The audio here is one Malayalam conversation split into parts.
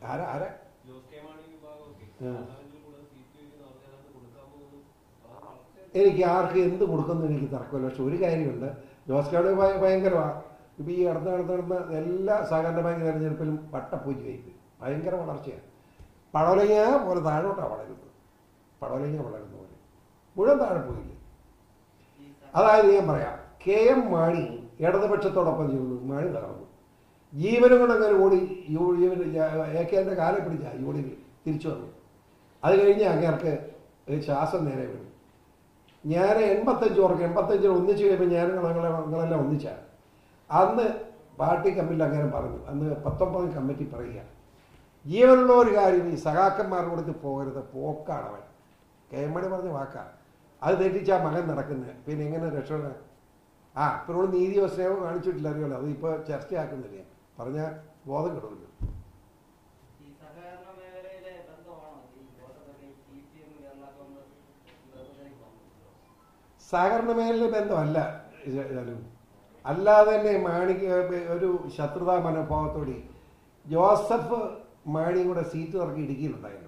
ആരാ ആരാ ജോസ് കെ മാണി വിഭാഗമൊക്കെ ആ. പാർലമെന്റിൽ കൂടുതൽ സീറ്റ് ചോദിക്കുന്ന ആൾക്കാരത് കൊടുക്കാൻ പോകുന്നു അത് വളരെ എനിക്ക് ആർക്ക് എന്ത് കൊടുക്കുന്നു എനിക്ക് തർക്കമില്ല പക്ഷെ ഒരു കാര്യമുണ്ട് ജോസ് കാർഡ് ഭയങ്കരമാണ് ഇപ്പം ഈ അടുത്ത അടുത്ത നടന്ന എല്ലാ സഹകരണ ബാങ്ക് തെരഞ്ഞെടുപ്പിലും വട്ടപ്പൂജയായി പോയി ഭയങ്കര വളർച്ചയാണ് പടവലങ്ങ പോലെ താഴോട്ടാണ് വളരുന്നത് പടവലങ്ങ വളരുന്ന പോലെ മുഴുവൻ താഴെ പോയില്ലേ അതായത് ഞാൻ പറയാം കെ എം മാണി ഇടതുപക്ഷത്തോടൊപ്പം ചെയ്തു മാണി തകർന്നു ജീവനും കൊണ്ട് അങ്ങനെ ഓടി യു ജീവൻ എ കെ എൻ്റെ കാലെ പിടിച്ച യു ഡി തിരിച്ചു വന്നു അത് കഴിഞ്ഞ് അങ്ങേർക്ക് ഒരു ശ്വാസം നേരെ വീണു ഞാൻ എൺപത്തഞ്ച് ഓർക്ക് എൺപത്തഞ്ചിൽ ഒന്നിച്ച് കഴിയുമ്പോൾ ഞാൻ ഞങ്ങളെ ഞങ്ങളെല്ലാം ഒന്നിച്ചാണ് അന്ന് പാർട്ടി കമ്മിറ്റിയിൽ അങ്ങനെ പറഞ്ഞു അന്ന് പത്തൊമ്പത് കമ്മിറ്റി പറയുക ജീവനുള്ള ഒരു കാര്യം ഈ സഖാക്കന്മാർ കൊടുത്ത് പോകരുത് പോക്കാണ് അവൻ കെ എം മണി പറഞ്ഞ വാക്കാണ് അത് തെറ്റിച്ചാ മകൻ നടക്കുന്നത് പിന്നെ എങ്ങനെ രക്ഷപ്പെടാൻ ആ ഇപ്പോഴും നീതിയോ സ്നേഹമോ കാണിച്ചിട്ടില്ല അറിയാലോ അത് ഇപ്പോൾ ചർച്ചയാക്കുന്നില്ല പറഞ്ഞ ബോധം കിടവില്ല ഈ സഹകരണ മേഖലയിലെ ബന്ധമാണോ ഈ വോട്ടൊക്കെ C P M Kerala Congress ബഹുജനിക്ക് വന്നത് സഹകരണ മേഖലയിലെ ബന്ധമല്ല ഇത് ഇതാലും. അല്ലാതെ തന്നെ മാണിക്ക് ഒരു ശത്രുതാ മനോഭാവത്തോടെ ജോസഫ് മാണിയും കൂടെ സീറ്റ് തർക്കി ഇടുക്കിയിലുണ്ടായിരുന്നു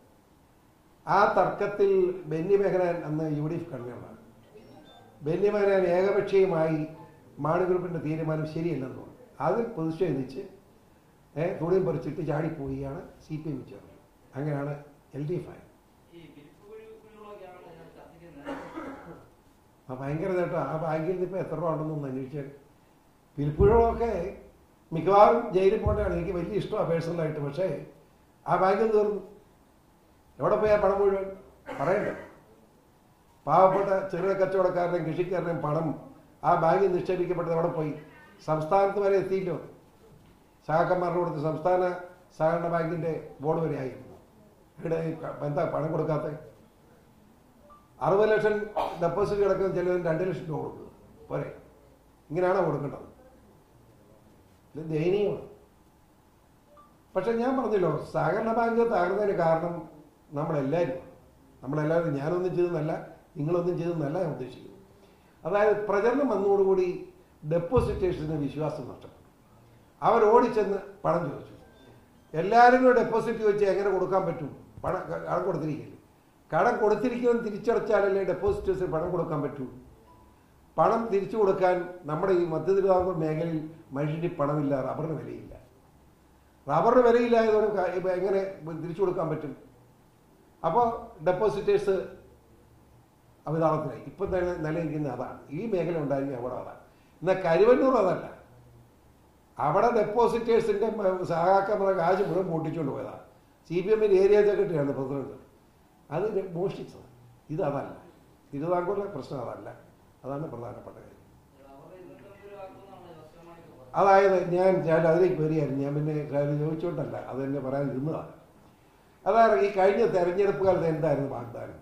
ആ തർക്കത്തിൽ ബെന്നി ബെഹ്റാൻ അന്ന് യു ഡി എഫ് കൺവീനറാണ് ബെന്നി ബെഹ്റാൻ ഏകപക്ഷീയമായി മാണി ഗ്രൂപ്പിന്റെ തീരുമാനം ശരിയല്ലെന്ന് തോന്നുന്നു അതിൽ പ്രതിഷേധിച്ച് ഏഹ് തുണിയും പറിച്ചിട്ട് ചാടിപ്പോവുകയാണ് സി പി എം ചേർന്നത് അങ്ങനെയാണ് എൽ ഡി എഫ് ആയത് ഈ വിരിപ്പ് കുഴി കുഴികളൊക്കെയാണ് ഞാൻ ചർച്ചയ്ക്ക് നേതൃത്വം ആ ഭയങ്കര നേട്ടം ആ ബാങ്കിൽ നിന്ന് ഇപ്പോൾ എത്ര രൂപ ഉണ്ടെന്നൊന്ന് അന്വേഷിച്ചാൽ പിരിപ്പുഴകളൊക്കെ മിക്കവാറും ജയിലിൽ പോകേണ്ടതാണ് എനിക്ക് വലിയ ഇഷ്ടമാണ് പേഴ്സണലായിട്ട് പക്ഷേ ആ ബാങ്കിൽ തീർന്നു എവിടെ പോയി ആ പണം മുഴുവൻ പറയണ്ടേ പാവപ്പെട്ട ചെറിയ കച്ചവടക്കാരുടെയും കൃഷിക്കാരുടെയും പണം ആ ബാങ്കിൽ നിക്ഷേപിക്കപ്പെട്ടത് എവിടെ പോയി സംസ്ഥാനത്ത് വരെ എത്തിയില്ലോ സഹാക്കന്മാരുടെ കൊടുത്ത് സംസ്ഥാന സഹകരണ ബാങ്കിന്റെ ബോർഡ് വരെ ആയിരുന്നു ഇവിടെ ഈ പ- എന്താ പണം കൊടുക്കാത്ത അറുപത് ലക്ഷം ഡെപ്പോസിറ്റ് കിടക്കുന്ന ചിലതിന് രണ്ട് ലക്ഷം രൂപ കൊടുക്കുക പോരെ ഇങ്ങനെയാണോ കൊടുക്കേണ്ടത് ഇത് ദയനീയമാണ് പക്ഷെ ഞാൻ പറഞ്ഞല്ലോ സഹകരണ ബാങ്ക് തകർന്നതിന് കാരണം നമ്മളെല്ലാവരും നമ്മളെല്ലാവരും ഞാനൊന്നും ചെയ്തെന്നല്ല നിങ്ങളൊന്നും ചെയ്തെന്നല്ല ഞാൻ ഉദ്ദേശിക്കുന്നത് അതായത് പ്രചരണം വന്നതോടുകൂടി ഡെപ്പോസിറ്റേഴ്സിന് വിശ്വാസം നഷ്ടപ്പെട്ടു അവർ ഓടിച്ചെന്ന് പണം ചോദിച്ചു എല്ലാവരും കൂടെ ഡെപ്പോസിറ്റ് വെച്ച് എങ്ങനെ കൊടുക്കാൻ പറ്റും പണം കടം കൊടുത്തിരിക്കില്ല കടം കൊടുത്തിരിക്കുമെന്ന് തിരിച്ചടച്ചാലല്ലേ ഡെപ്പോസിറ്റേഴ്സിന് പണം കൊടുക്കാൻ പറ്റൂ പണം തിരിച്ചു കൊടുക്കാൻ നമ്മുടെ ഈ മധ്യ തിരുവിതാംകൂർ മേഖലയിൽ മനുഷ്യന് പണമില്ല റബ്ബറിന് വിലയില്ല റബ്ബറിന് വിലയില്ലായതോടെ ക- ഇപ്പൊ എങ്ങനെ തിരിച്ചു കൊടുക്കാൻ പറ്റും അപ്പോൾ ഡെപ്പോസിറ്റേഴ്സ് അമിതാളത്തിലായി ഇപ്പം തന്നെ നിലനിൽക്കുന്ന അതാണ് ഈ മേഖല ഉണ്ടായിരുന്ന അവിടെ അതാണ് എന്നാൽ കരുവന്നൂർ അതല്ല അവിടെ ഡെപ്പോസിറ്റേഴ്സിന്റെ സഹാക്കന്മാരെ കാശ് മുഴുവൻ പൊട്ടിച്ചുകൊണ്ട് പോയതാണ് സി പി എമ്മിന്റെ ഏരിയ സെക്രട്ടറിയാണ് പ്രസിഡന്റ് അത് മോഷ്ടിച്ചത് ഇത് അതല്ല തിരുവിതാംകൂറിലെ പ്രശ്നം അതല്ല അതാണ് പ്രധാനപ്പെട്ട കാര്യം അവരുടെ ഇരുന്നൂറ്റമ്പത് രൂപ ആക്കുമെന്നാണ് ജോസ് കെ മാണിക്ക് പറഞ്ഞത് അതായത് ഞാൻ ഞാൻ അതിലേക്ക് വരികയായിരുന്നു ഞാൻ പിന്നെ കാര്യം ചോദിച്ചുകൊണ്ടല്ല അത് തന്നെ പറയാൻ ഇരുന്നതാണ് അതാണ് ഈ കഴിഞ്ഞ തെരഞ്ഞെടുപ്പ് കാലത്ത് എന്തായിരുന്നു വാഗ്ദാനം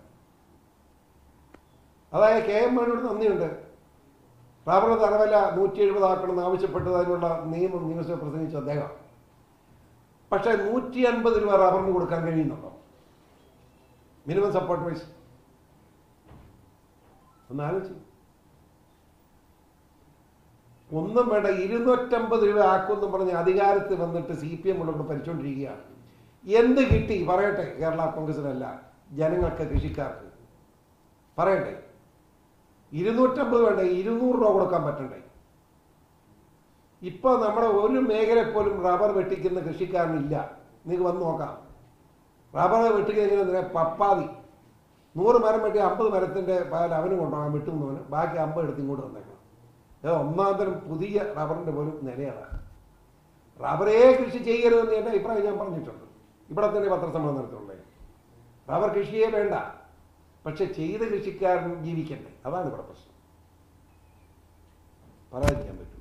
അതായത് കെ എം മാണിയോട് നന്ദിയുണ്ട് റബ്ബർ തറവില നൂറ്റി എഴുപതാക്കണമെന്ന് ആവശ്യപ്പെട്ടത് അതിനുള്ള നിയമം നിയമസഭ പ്രസംഗിച്ച അദ്ദേഹം പക്ഷേ നൂറ്റി അൻപത് രൂപ റബ്ബറിന് കൊടുക്കാൻ കഴിയുന്നുണ്ടോ മിനിമം സപ്പോർട്ട് പ്രൈസ് ഒന്ന് ആലോചിച്ചു ഒന്നും വേണ്ട ഇരുന്നൂറ്റമ്പത് രൂപ ആക്കുമെന്ന് പറഞ്ഞ് അധികാരത്തിൽ വന്നിട്ട് സി പി എം ഉള്ളവർ ഭരിച്ചുകൊണ്ടിരിക്കുകയാണ് എന്ത് കിട്ടി പറയട്ടെ കേരള കോൺഗ്രസിനല്ല ജനങ്ങൾക്ക് കൃഷിക്കാർക്ക് പറയട്ടെ ഇരുന്നൂറ്റമ്പത് വേണ്ട ഇരുന്നൂറ് രൂപ കൊടുക്കാൻ പറ്റണ്ടേ ഇപ്പൊ നമ്മുടെ ഒരു മേഖല പോലും റബ്ബർ വെട്ടിക്കുന്ന കൃഷിക്കാരനില്ല നിങ്ങൾക്ക് വന്ന് നോക്കാം റബ്ബർ വെട്ടിക്കുന്ന പപ്പാതി നൂറ് മരം വെട്ടി അമ്പത് മരത്തിന്റെ പാൽ അവന് കൊണ്ടുപോകാൻ വെട്ടുന്നവന് ബാക്കി അമ്പത് എടുത്ത് ഇങ്ങോട്ട് വന്നേക്കണം ഇത് ഒന്നാം തരം പുതിയ റബ്ബറിന്റെ പോലും നിലയാണ് റബ്ബറേ കൃഷി ചെയ്യരുതെന്ന് എന്റെ അഭിപ്രായം ഞാൻ പറഞ്ഞിട്ടുണ്ട് ഇവിടെ തന്നെ പത്രസമ്മേളനം നടത്തുള്ളേ റബ്ബർ കൃഷിയെ വേണ്ട പക്ഷെ ചെയ്ത കൃഷിക്കാരൻ ജീവിക്കണ്ടേ അതാണ് ഇവിടെ പ്രശ്നം പറയാതിരിക്കാൻ പറ്റും